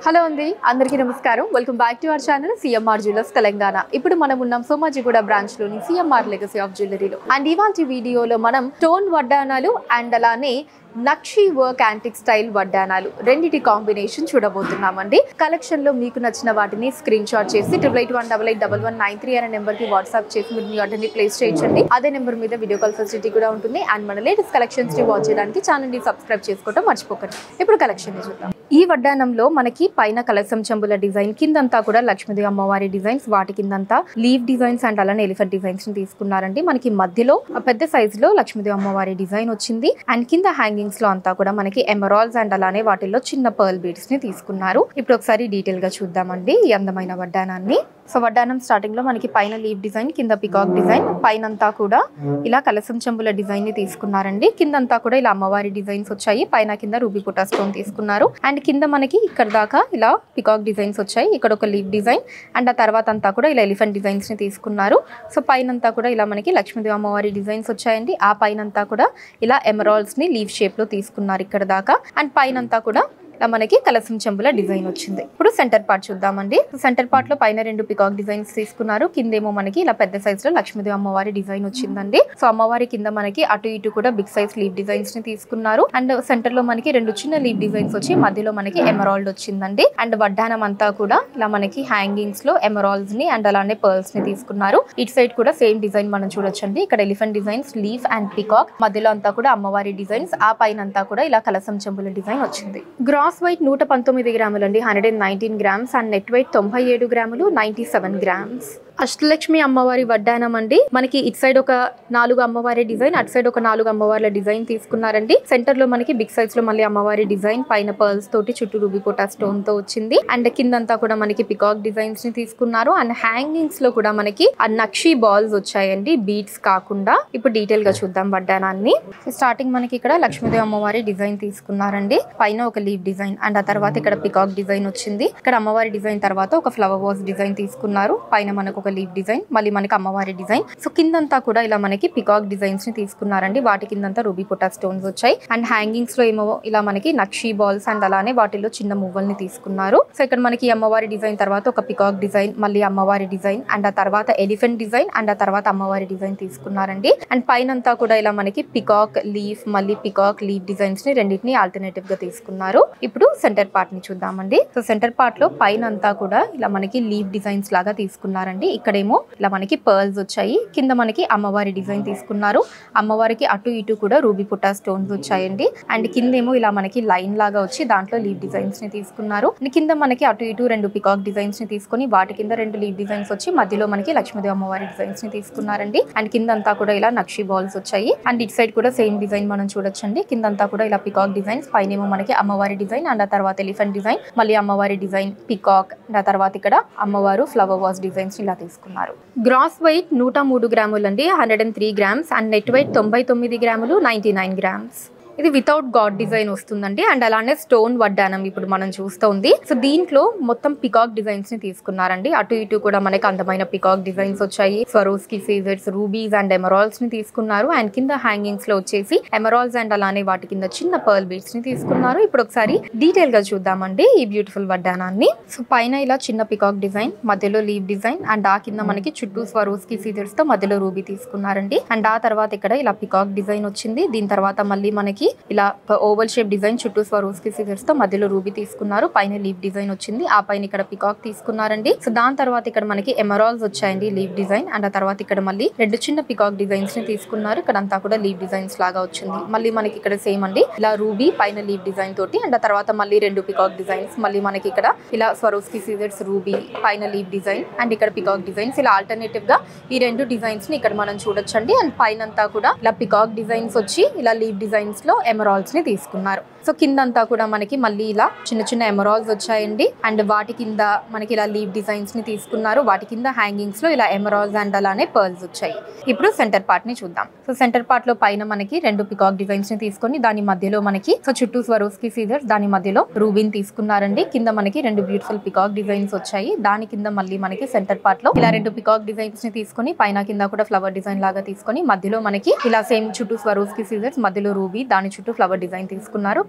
hello అండి అందరికీ నమస్కారం welcome back to our channel CMR jewellers Telangana ఇప్పుడు మనం ఉన్నాం సోమాజిగూడ బ్రాంచ్ లోని సిఎంఆర్ లెగసీ ఆఫ్ జ్యువెలరీలో అండ్ ఇవాళ వీడియోలో మనం స్టోన్ వడ్డానాలు అండ్ అలానే నక్షి వర్క్ యాంటిక్ స్టైల్ వడ్డానాలు రెండిటి కాంబినేషన్ చూడబోతున్నామండి కలెక్షన్ లో మీకు నచ్చిన వాటిని స్క్రీన్ షాట్ చేసి triple eight one double eight double one nine three అనే నెంబర్ కి వాట్సాప్ చేసి మీరు మీ ఆర్డర్ ని ప్లేస్ చేయించండి అదే నెంబర్ మీద వీడియో కాల్ ఫెసిలిటీ కూడా ఉంటుంది అండ్ మన లేటెస్ట్ కలెక్షన్స్ ని వాచ్ చేయడానికి ఛానల్ ని సబ్స్క్రైబ్ చేసుకోవడం మర్చిపోకండి ఇప్పుడు కలెక్షన్ ని చూద్దాం ఈ వడ్డానంలో మనకి పైన కలసం చెంబుల డిజైన్ కిందంతా కూడా లక్ష్మీదేవి అమ్మవారి డిజైన్స్ వాటి కిందంతా లీవ్ డిజైన్స్ అండ్ అలానే ఎలిఫెంట్ డిజైన్స్ ని తీసుకున్నారండి మనకి మధ్యలో ఆ పెద్ద సైజ్ లో లక్ష్మీదేవి అమ్మవారి డిజైన్ వచ్చింది అండ్ కింద హ్యాంగింగ్స్ లో అంతా కూడా మనకి ఎమరాల్స్ అండ్ అలానే వాటిల్లో చిన్న పర్ల్ బీడ్స్ ని తీసుకున్నారు ఇప్పుడు ఒకసారి డీటెయిల్ గా చూద్దామండి ఈ అందమైన వడ్డానాన్ని సో వడ్డానం స్టార్టింగ్ లో మనకి పైన లీవ్ డిజైన్ కింద పికాక్ డిజైన్ పైన అంతా కూడా ఇలా కలసం చెంబుల డిజైన్ ని తీసుకున్నారండి కిందంతా కూడా ఇలా అమ్మవారి డిజైన్స్ వచ్చాయి పైన కింద రూబీ పుటా స్టోన్ తీసుకున్నారు అండ్ కింద మనకి ఇక్కడ దాకా ఇలా పికాక్ డిజైన్స్ వచ్చాయి ఇక్కడ ఒక లీవ్ డిజైన్ అండ్ ఆ తర్వాత అంతా కూడా ఇలా ఎలిఫెంట్ డిజైన్స్ ని తీసుకున్నారు సో పైన అంతా కూడా ఇలా మనకి లక్ష్మీదేవి అమ్మవారి డిజైన్స్ వచ్చాయండి ఆ పైన అంతా కూడా ఇలా ఎమరాల్డ్స్ ని లీవ్ షేప్ లో తీసుకున్నారు ఇక్కడ దాకా అండ్ పైన అంతా కూడా ఇలా మనకి కలసం చెంబుల డిజైన్ వచ్చింది ఇప్పుడు సెంటర్ పార్ట్ చూద్దామండి సెంటర్ పార్ట్ లో పైన రెండు పికాక్ డిజైన్స్ తీసుకున్నారు కిందేమో మనకి ఇలా పెద్ద సైజ్ లో లక్ష్మీదేవి అమ్మవారి డిజైన్ వచ్చిందండి సో అమ్మవారి కింద మనకి అటు ఇటు కూడా బిగ్ సైజ్ లీవ్ డిజైన్స్ ని తీసుకున్నారు అండ్ సెంటర్ లో మనకి రెండు చిన్న లీవ్ డిజైన్స్ వచ్చి మధ్యలో మనకి ఎమరాల్డ్ వచ్చిందండి అండ్ వడ్డానం అంతా కూడా ఇలా మనకి హ్యాంగింగ్స్ లో ఎమరాల్డ్స్ ని అండ్ అలానే పర్ల్స్ ని తీసుకున్నారు ఇటు సైడ్ కూడా సేమ్ డిజైన్ మనం చూడొచ్చండి ఇక్కడ elephant designs leaf and peacock మధ్యలో అంతా కూడా అమ్మవారి డిజైన్స్ ఆ పైన అంతా కూడా ఇలా కలసం చెంబుల డిజైన్ వచ్చింది గ్రాస్ వెయిట్ నూట పంతొమ్మిది గ్రాములు అండి hundred and nineteen grams and net weight తొంభై ఏడు గ్రాములు నైన్టీ సెవెన్ గ్రామ్స్ అష్టలక్ష్మి అమ్మవారి వడ్డానం అండి మనకి ఇటు సైడ్ ఒక నాలుగు అమ్మవారి డిజైన్ అటు సైడ్ ఒక నాలుగు అమ్మవార్ల డిజైన్ తీసుకున్నారండి సెంటర్ లో మనకి బిగ్ సైజ్ లో మళ్ళీ అమ్మవారి డిజైన్ పైన పర్ల్స్ తోటి చుట్టూ రూబికోటా స్టోన్ తో వచ్చింది అండ్ కిందంతా కూడా మనకి పికాక్ డిజైన్స్ ని తీసుకున్నారు అండ్ హ్యాంగింగ్స్ లో కూడా మనకి ఆ నక్షి బాల్స్ వచ్చాయండి బీట్స్ కాకుండా ఇప్పుడు డీటెయిల్ గా చూద్దాం వడ్డానాన్ని స్టార్టింగ్ మనకి ఇక్కడ లక్ష్మీదేవి అమ్మవారి డిజైన్ తీసుకున్నారండి పైన ఒక లీవ్ డిజైన్ అండ్ ఆ తర్వాత ఇక్కడ పికాక్ డిజైన్ వచ్చింది ఇక్కడ అమ్మవారి డిజైన్ తర్వాత ఒక ఫ్లవర్ వాస్ డిజైన్ తీసుకున్నారు పైన మనకు ఒక లీవ్ డిజైన్ మళ్ళీ మనకి అమ్మవారి డిజైన్ సో కిందంతా కూడా ఇలా మనకి పికాక్ డిజైన్స్ ని తీసుకున్నారండి వాటి కిందంతా రూబీ పుటా స్టోన్స్ వచ్చాయి అండ్ హ్యాంగింగ్స్ లో ఏమో ఇలా మనకి నక్షి బాల్స్ అండ్ అలానే వాటిలో చిన్న మువ్వల్ని తీసుకున్నారు సో ఇక్కడ మనకి ఈ అమ్మవారి డిజైన్ తర్వాత ఒక పికాక్ డిజైన్ మళ్ళీ అమ్మవారి డిజైన్ అండ్ ఆ తర్వాత ఎలిఫెంట్ డిజైన్ అండ్ ఆ తర్వాత అమ్మవారి డిజైన్ తీసుకున్నారండి అండ్ పైన అంతా కూడా ఇలా మనకి పికాక్ లీఫ్ మళ్ళీ పికాక్ లీఫ్ డిజైన్స్ ని రెండింటిని ఆల్టర్నేటివ్ గా తీసుకున్నారు ఇప్పుడు సెంటర్ పార్ట్ ని చూద్దామండి సో సెంటర్ పార్ట్ లో పైన అంతా కూడా ఇలా మనకి లీఫ్ డిజైన్స్ లాగా తీసుకున్నారండి ఇక్కడేమో ఇలా మనకి పర్ల్స్ వచ్చాయి కింద మనకి అమ్మవారి డిజైన్ తీసుకున్నారు అమ్మవారికి అటు ఇటు కూడా రూబీ పుట్టా స్టోన్స్ వచ్చాయండి అండ్ కిందేమో ఇలా మనకి లైన్ లాగా వచ్చి దాంట్లో లీవ్ డిజైన్స్ ని తీసుకున్నారు అండ్ కింద మనకి అటు ఇటు రెండు పికాక్ డిజైన్స్ ని తీసుకొని వాటి కింద రెండు లీవ్ డిజైన్స్ వచ్చి మధ్యలో మనకి లక్ష్మీదేవి అమ్మవారి డిజైన్స్ ని తీసుకున్నారండి అండ్ కిందంతా కూడా ఇలా నక్షి బాల్స్ వచ్చాయి అండ్ ఇటు సైడ్ కూడా సేమ్ డిజైన్ మనం చూడొచ్చండి కిందంతా కూడా ఇలా పికాక్ డిజైన్స్ పైన ఏమో మనకి అమ్మవారి డిజైన్ అండ్ ఆ తర్వాత ఎలిఫెంట్ డిజైన్ మళ్ళీ అమ్మవారి డిజైన్ పికాక్ అండ్ ఆ తర్వాత ఇక్కడ అమ్మవారు ఫ్లవర్ వాస్ డిజైన్స్ ఇలా తీసుకున్నారు గ్రాస్ వెయిట్ నూట మూడు గ్రాములు అండి hundred and three grams and net weight తొంభై తొమ్మిది గ్రాములు నైంటీ నైన్ గ్రామ్స్ ఇది వితౌట్ గాడ్ డిజైన్ వస్తుందండి అండ్ అలానే స్టోన్ వడ్డానం ఇప్పుడు మనం చూస్తుంది సో దీంట్లో మొత్తం పికాక్ డిజైన్స్ ని తీసుకున్నారండి అటు ఇటు కూడా మనకి అందమైన పికాక్ డిజైన్స్ వచ్చాయి స్వరోస్కి సీజర్స్ రూబీస్ అండ్ ఎమరాల్స్ ని తీసుకున్నారు అండ్ కింద హ్యాంగింగ్స్ లో వచ్చేసి ఎమరాల్స్ అండ్ అలానే వాటి కింద చిన్న పర్ల్ బీట్స్ ని తీసుకున్నారు ఇప్పుడు ఒకసారి డీటెయిల్ గా చూద్దామండి ఈ బ్యూటిఫుల్ వడ్డానాన్ని సో పైన ఇలా చిన్న పికాక్ డిజైన్ మధ్యలో లీవ్ డిజైన్ అండ్ ఆ కింద మనకి చుట్టూ స్వరోస్కి సీజర్స్ తో మధ్యలో రూబీ తీసుకున్నారండి అండ్ ఆ తర్వాత ఇక్కడ ఇలా పికాక్ డిజైన్ వచ్చింది దీని తర్వాత మళ్ళీ మనకి ఇలా ఓవల్ షేప్ డిజైన్ చుట్టూ స్వరోస్కి సీజర్స్ తో మధ్యలో రూబీ తీసుకున్నారు పైన లీవ్ డిజైన్ వచ్చింది ఆ పైన ఇక్కడ పికాక్ తీసుకున్నారండి సో దాని తర్వాత ఇక్కడ మనకి ఎమరాల్స్ వచ్చాయండి లీవ్ డిజైన్ అండ్ ఆ తర్వాత ఇక్కడ మళ్ళీ రెండు చిన్న పికాక్ డిజైన్స్ ని తీసుకున్నారు ఇక్కడ అంతా కూడా లీవ్ డిజైన్స్ లాగా వచ్చింది మళ్ళీ మనకి ఇక్కడ సేమ్ అండి ఇలా రూబీ పైన లీవ్ డిజైన్ తోటి అండ్ ఆ తర్వాత మళ్ళీ రెండు పికాక్ డిజైన్స్ మళ్ళీ మనకి ఇక్కడ ఇలా స్వరోస్కి సీజర్స్ రూబీ పైన లీవ్ డిజైన్ అండ్ ఇక్కడ పికాక్ డిజైన్స్ ఇలా ఆల్టర్నేటివ్ గా ఈ రెండు డిజైన్స్ ని ఇక్కడ మనం చూడొచ్చండి అండ్ పైన అంతా కూడా ఇలా పికాక్ డిజైన్స్ వచ్చి ఇలా లీవ్ డిజైన్స్ లో ఎమరాల్స్ ని తీసుకున్నారు సో కిందంతా కూడా మనకి మళ్ళీ ఇలా చిన్న చిన్న ఎమరాల్స్ వచ్చాయండి అండ్ వాటి కింద మనకి ఇలా లీవ్ డిజైన్స్ ని తీసుకున్నారు వాటి కింద హ్యాంగింగ్స్ లో ఇలా ఎమరాల్స్ అండ్ అలానే పర్ల్స్ వచ్చాయి ఇప్పుడు సెంటర్ పార్ట్ ని చూద్దాం సో సెంటర్ పార్ట్ లో పైన మనకి రెండు పికాక్ డిజైన్స్ ని తీసుకొని దాని మధ్యలో మనకి సో చుట్టూ స్వరోస్కి సీజర్స్ దాని మధ్యలో రూబిన్ తీసుకున్నారండి కింద మనకి రెండు బ్యూటిఫుల్ పికాక్ డిజైన్స్ వచ్చాయి దాని కింద మళ్ళీ మనకి సెంటర్ పార్ట్ లో ఇలా రెండు పికాక్ డిజైన్స్ ని తీసుకొని పైన కింద కూడా ఫ్లవర్ డిజైన్ లాగా తీసుకొని మధ్యలో మనకి ఇలా సేమ్ చుట్టూ స్వరోస్కి సీజర్స్ మధ్యలో రూబీ దాని చుట్టూ ఫ్లవర్ డిజైన్ తీసుకున్నారు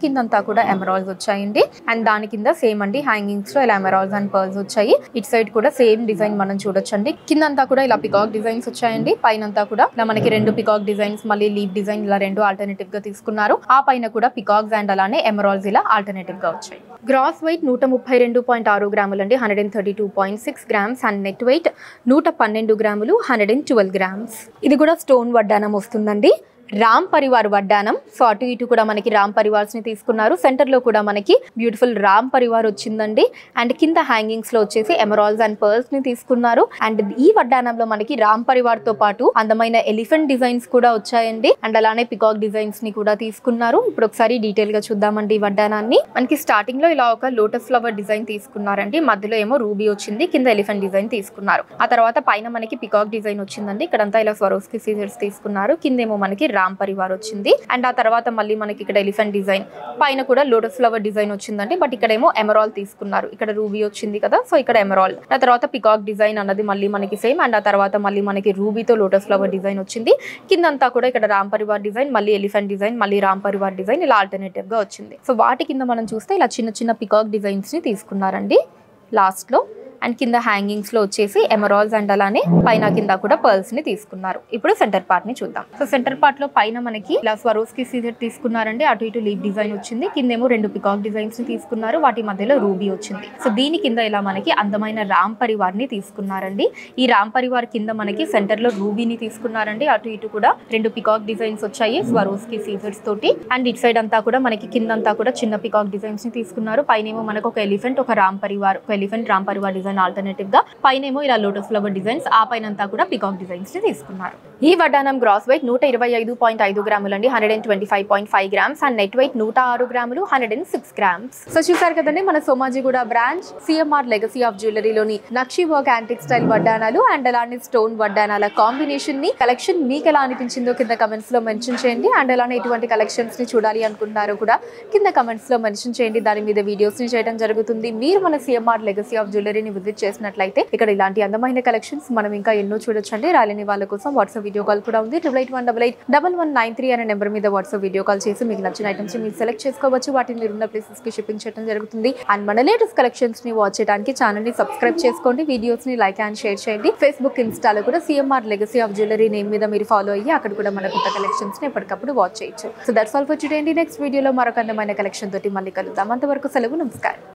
కిందంతా కూడా ఎమరాల్స్ వచ్చాయండి అండ్ దాని కింద సేమ్ అండి హ్యాంగింగ్స్ లో ఇలా ఎమరాల్స్ అండ్ పర్ల్స్ వచ్చాయి ఇటు సైడ్ కూడా సేమ్ డిజైన్ మనం చూడొచ్చండి కిందంతా కూడా ఇలా పికాక్ డిజైన్స్ వచ్చాయండి పైన అంతా కూడా ఇలా మనకి రెండు పికాక్ డిజైన్స్ మళ్ళీ లీవ్ డిజైన్ ఇలా రెండు ఆల్టర్నేటివ్ గా తీసుకున్నారు ఆ పైన కూడా పికాక్స్ అండ్ అలానే ఎమరాల్స్ ఇలా ఆల్టర్నేటివ్ గా వచ్చాయి గ్రాస్ వెయిట్ నూట ముప్పై రెండు పాయింట్ ఆరు గ్రాములు అండి hundred and thirty two point six grams and net weight నూట పన్నెండు గ్రాములు హండ్రెడ్ అండ్ ట్వెల్వ్ గ్రామ్స్ ఇది కూడా స్టోన్ వడ్డానం వస్తుందండి రామ్ పరివార్ వడ్డానం సో అటు ఇటు కూడా మనకి రామ్ పరివార్స్ ని తీసుకున్నారు సెంటర్ లో కూడా మనకి బ్యూటిఫుల్ రామ్ పరివార్ వచ్చిందండి అండ్ కింద హ్యాంగింగ్స్ లో వచ్చేసి ఎమరాల్స్ అండ్ పర్ల్స్ ని తీసుకున్నారు అండ్ ఈ వడ్డానంలో మనకి రామ్ పరివార్ తో పాటు అందమైన ఎలిఫెంట్ డిజైన్స్ కూడా వచ్చాయండి అండ్ అలానే పికాక్ డిజైన్స్ ని కూడా తీసుకున్నారు ఇప్పుడు ఒకసారి డీటెయిల్ గా చూద్దామండి ఈ వడ్డానాన్ని మనకి స్టార్టింగ్ లో ఇలా ఒక లోటస్ ఫ్లవర్ డిజైన్ తీసుకున్నారండి మధ్యలో ఏమో రూబీ వచ్చింది కింద ఎలిఫెంట్ డిజైన్ తీసుకున్నారు ఆ తర్వాత పైన మనకి పికాక్ డిజైన్ వచ్చిందండి ఇక్కడంతా ఇలా స్వరోస్కి సీజర్స్ తీసుకున్నారు కిందేమో మనకి రామ్ పరివార్ వచ్చింది అండ్ ఆ తర్వాత మళ్ళీ మనకి ఇక్కడ ఎలిఫెంట్ డిజైన్ పైన కూడా లోటస్ ఫ్లవర్ డిజైన్ వచ్చిందండి బట్ ఇక్కడేమో ఎమరాల్ తీసుకున్నారు ఇక్కడ రూబీ వచ్చింది కదా సో ఇక్కడ ఎమరాల్ ఆ తర్వాత పికాక్ డిజైన్ అన్నది మళ్ళీ మనకి సేమ్ అండ్ ఆ తర్వాత మళ్ళీ మనకి రూబీతో లోటస్ ఫ్లవర్ డిజైన్ వచ్చింది కిందంతా కూడా ఇక్కడ రామ్ పరివార్ డిజైన్ మళ్ళీ ఎలిఫెంట్ డిజైన్ మళ్ళీ రామ్ పరివార్ డిజైన్ ఇలా ఆల్టర్నేటివ్ గా వచ్చింది సో వాటి కింద మనం చూస్తే ఇలా చిన్న చిన్న పికాక్ డిజైన్స్ ని తీసుకున్నారండి లాస్ట్ లో అండ్ కింద హ్యాంగింగ్స్ లో వచ్చేసి ఎమరాల్స్ అండ్ అలానే పైన కింద కూడా పర్ల్స్ ని తీసుకున్నారు ఇప్పుడు సెంటర్ పార్ట్ ని చూద్దాం సో సెంటర్ పార్ట్ లో పైన మనకి ఇలా స్వరోస్కి సీజర్ తీసుకున్నారండి అటు ఇటు లీవ్ డిజైన్ వచ్చింది కిందేమో రెండు పికాక్ డిజైన్స్ ని తీసుకున్నారు వాటి మధ్యలో రూబీ వచ్చింది సో దీని కింద ఇలా మనకి అందమైన రామ్ పరివార్ ని తీసుకున్నారండి ఈ రామ్ పరివార్ కింద మనకి సెంటర్ లో రూబీని తీసుకున్నారండి అటు ఇటు కూడా రెండు పికాక్ డిజైన్స్ వచ్చాయి స్వరోస్కి సీజర్స్ తోటి అండ్ ఇటు సైడ్ అంతా కూడా మనకి కిందంతా కూడా చిన్న పికాక్ డిజైన్స్ ని తీసుకున్నారు పైనేమో మనకు ఒక ఎలిఫెంట్ ఒక రామ్ పరివార్ ఒక elephant Ram Parivar design alternative గా పైనేమో ఇలా లోటస్ ఫ్లవర్ డిజైన్స్ ఆ పైన అంతా కూడా పికాక్ డిజైన్స్ ని తీసుకున్నారు ఈ వడ్డానం గ్రాస్ వెయిట్ నూట ఇరవై ఐదు పాయింట్ ఐదు గ్రాములు అండి hundred and twenty five point five grams and net weight నూట ఆరు గ్రాములు hundred and six grams so చూసారు కదండి మన Somajiguda branch CMR legacy of జ్యువెలరీలోని నక్షి వర్క్ యాంటిక్ స్టైల్ వడ్డానాలు అండ్ అలానే స్టోన్ వడ్డానాల కాంబినేషన్ ని కలెక్షన్ మీకు ఎలా అనిపించిందో కింద కమెంట్స్ లో మెన్షన్ చేయండి అండ్ అలానే ఎటువంటి కలెక్షన్స్ ని చూడాలి అనుకుంటున్నారో కూడా కింద కమెంట్స్ లో మెన్షన్ చేయండి దాని మీద వీడియోస్ ని చేయడం జరుగుతుంది మీరు మన సిఎంఆర్ లెగసీ ఆఫ్ జ్యువెలరీని విజిట్ చేసినట్లయితే ఇక్కడ ఇలాంటి అందమైన కలెక్షన్స్ మనం ఇంకా ఎన్నో చూడొచ్చండి రాలేని వాళ్ళ కోసం వాట్సాప్ వీడియో కాల్ కూడా ఉంది triple eight one double eight double one nine three అనే నెంబర్ మీద వాట్సాప్ వీడియో కాల్ చేసి మీకు నచ్చిన ఐటమ్స్ మీరు సెలెక్ట్ చేసుకోవచ్చు వాటిని మీరు ఉన్న ప్లేసెస్ కి షిప్పింగ్ చేయడం జరుగుతుంది అండ్ మన లేటెస్ట్ కలెక్షన్స్ ని వాచ్ చేయడానికి ఛానల్ ని సబ్స్క్రైబ్ చేసుకోండి వీడియోస్ ని లైక్ అండ్ షేర్ చేయండి ఫేస్బుక్ ఇన్స్టాలో కూడా CMR legacy of jewellery name మీద మీరు ఫాలో అయ్యి అక్కడ కూడా మన కొత్త కలెక్షన్స్ ని ఎప్పటికప్పుడు వాచ్ చేయొచ్చు so that's all for today next వీడియోలో మరొక అందమైన కలెక్షన్ తోటి మళ్ళీ కలుద్దాం అంతవరకు సెలవు నమస్కారం